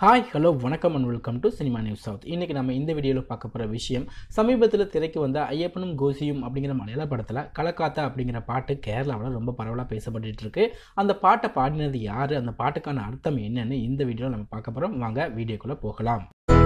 hi hello வணக்கம் and welcome to cinema news south இன்றைக்கி நம்ம இந்த வீடியோவில் பார்க்க போகிற விஷயம் சமீபத்தில் திரைக்கு வந்த ஐயப்பனும் கோசியும் அப்படிங்கிற மலையாள படத்தில் கலக்காத்தா அப்படிங்கிற பாட்டு கேரளாவில் ரொம்ப பரவலாக பேசப்பட்டுட்டு இருக்கு அந்த பாட்டை பாடினது யார் அந்த பாட்டுக்கான அர்த்தம் என்னன்னு இந்த வீடியோவில் நம்ம பார்க்க போகிறோம் வாங்க வீடியோக்குள்ளே போகலாம்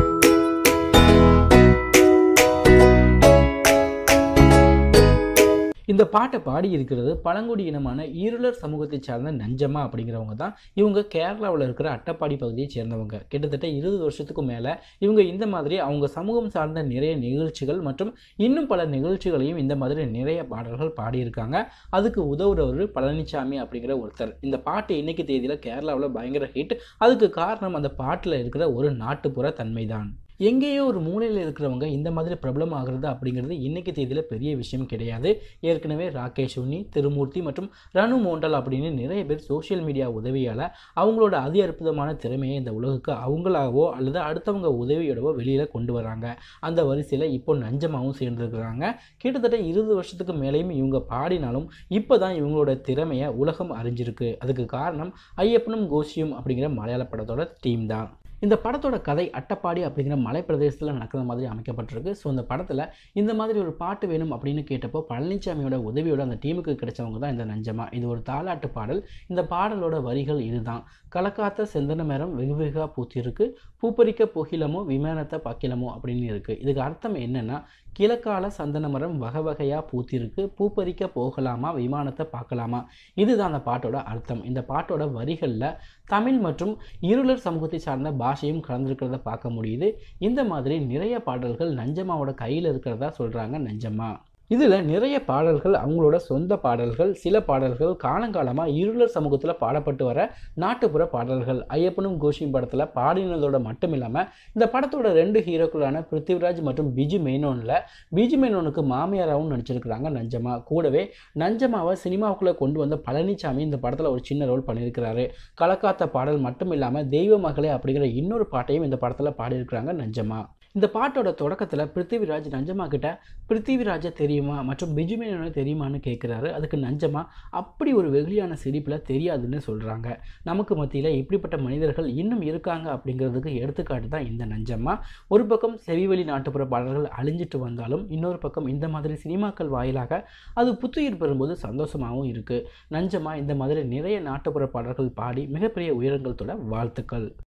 இந்த பாட்டை பாடி இருக்கிறது பழங்குடி இனமான ஈருளர் சமூகத்தை சார்ந்த நஞ்சம்மா அப்படிங்கிறவங்க தான் இவங்க கேரளாவில் இருக்கிற அட்டப்பாடி பகுதியை சேர்ந்தவங்க கிட்டத்தட்ட இருபது வருஷத்துக்கு மேலே இவங்க இந்த மாதிரி அவங்க சமூகம் சார்ந்த நிறைய நிகழ்ச்சிகள் மற்றும் இன்னும் பல நிகழ்ச்சிகளையும் இந்த மாதிரி நிறைய பாடல்கள் பாடியிருக்காங்க அதுக்கு உதவுறவர் பழனிசாமி அப்படிங்கிற ஒருத்தர் இந்த பாட்டு இன்னைக்கு தேதியில் கேரளாவில் பயங்கர ஹிட் அதுக்கு காரணம் அந்த பாட்டில் இருக்கிற ஒரு நாட்டுப்புற தன்மை தான் எங்கேயோ ஒரு மூலையில் இருக்கிறவங்க இந்த மாதிரி பிரபலம் ஆகிறது அப்படிங்கிறது இன்னைக்கு தேதியில் பெரிய விஷயம் கிடையாது ஏற்கனவே ராகேஷ் உன்னி திருமூர்த்தி மற்றும் ரணு மோண்டல் அப்படின்னு நிறைய பேர் சோஷியல் மீடியா உதவியால் அவங்களோட அதி அற்புதமான திறமையை இந்த உலகுக்கு அவங்களாகவோ அல்லது அடுத்தவங்க உதவியோடவோ வெளியில் கொண்டு வராங்க அந்த வரிசையில் இப்போ நஞ்சமாகவும் சேர்ந்துருக்குறாங்க கிட்டத்தட்ட இருபது வருஷத்துக்கு மேலேயும் இவங்க பாடினாலும் இப்போ தான் இவங்களோட திறமையை உலகம் அறிஞ்சிருக்கு அதுக்கு காரணம் ஐயப்பனும் கோஷியும் அப்படிங்கிற மலையாள படத்தோட டீம் தான் இந்த படத்தோட கதை அட்டப்பாடி அப்படிங்கிற மலை பிரதேசத்தில் நடக்கிற மாதிரி அமைக்கப்பட்டிருக்கு ஸோ இந்த படத்தில் இந்த மாதிரி ஒரு பாட்டு வேணும் அப்படின்னு கேட்டப்போ பழனிசாமியோட உதவியோட அந்த டீமுக்கு கிடைச்சவங்க தான் இந்த நஞ்சமா இது ஒரு தாலாட்டு பாடல் இந்த பாடலோட வரிகள் இதுதான் கலக்காத்த செந்தன மரம் வெகு வெகுவாக பூத்திருக்கு பூப்பறிக்க புகிலமோ விமானத்தை பக்கிலமோ அப்படின்னு இருக்குது இதுக்கு அர்த்தம் என்னென்னா கிழக்கால சந்தன மரம் வகை வகையாக பூத்திருக்கு பூப்பறிக்க போகலாமா விமானத்தை பார்க்கலாமா இதுதான் அந்த பாட்டோட அர்த்தம் இந்த பாட்டோட வரிகளில் தமிழ் மற்றும் இருளர் சமூகத்தை சார்ந்த பாஷையும் கலந்துருக்கிறத பார்க்க முடியுது இந்த மாதிரி நிறைய பாடல்கள் நஞ்சம்மாவோட கையில் இருக்கிறதா சொல்கிறாங்க நஞ்சம்மா இதில் நிறைய பாடல்கள் அவங்களோட சொந்த பாடல்கள் சில பாடல்கள் காலங்காலமாக இருளர் சமூகத்தில் பாடப்பட்டு வர நாட்டுப்புற பாடல்கள் ஐயப்பனும் கோஷியும் படத்தில் பாடினதோட மட்டும் இல்லாமல் இந்த படத்தோட ரெண்டு ஹீரோக்களான பிருத்திவிராஜ் மற்றும் பிஜு மேனோனில் பிஜு மேனோனுக்கு மாமியாராகவும் நடிச்சிருக்கிறாங்க நஞ்சமா கூடவே நஞ்சமாவை சினிமாவுக்குள்ளே கொண்டு வந்த பழனிசாமி இந்த படத்தில் ஒரு சின்ன ரோல் பண்ணியிருக்கிறாரு கலக்காத்த பாடல் மட்டும் இல்லாமல் தெய்வ மகளே அப்படிங்கிற இன்னொரு பாட்டையும் இந்த படத்தில் பாடியிருக்கிறாங்க நஞ்சமா இந்த பாட்டோட தொடக்கத்தில் பிருத்திவிராஜ் நஞ்சமா கிட்ட பிருத்திவிராஜை தெரியுமா மற்றும் பிஜுமேனோனை தெரியுமான்னு கேட்குறாரு அதுக்கு நஞ்சமா அப்படி ஒரு வெகுளியான சிரிப்பில் தெரியாதுன்னு சொல்கிறாங்க நமக்கு மத்தியில் இப்படிப்பட்ட மனிதர்கள் இன்னும் இருக்காங்க அப்படிங்கிறதுக்கு எடுத்துக்காட்டு தான் இந்த நஞ்சம்மா ஒரு பக்கம் செவிவெளி நாட்டுப்புற பாடல்கள் அழிஞ்சிட்டு வந்தாலும் இன்னொரு பக்கம் இந்த மாதிரி சினிமாக்கள் வாயிலாக அது புத்துயிர் பெறும்போது சந்தோஷமாகவும் இருக்குது நஞ்சமா இந்த மாதிரி நிறைய நாட்டுப்புற பாடல்கள் பாடி மிகப்பெரிய உயரங்கள் தொட வாழ்த்துக்கள்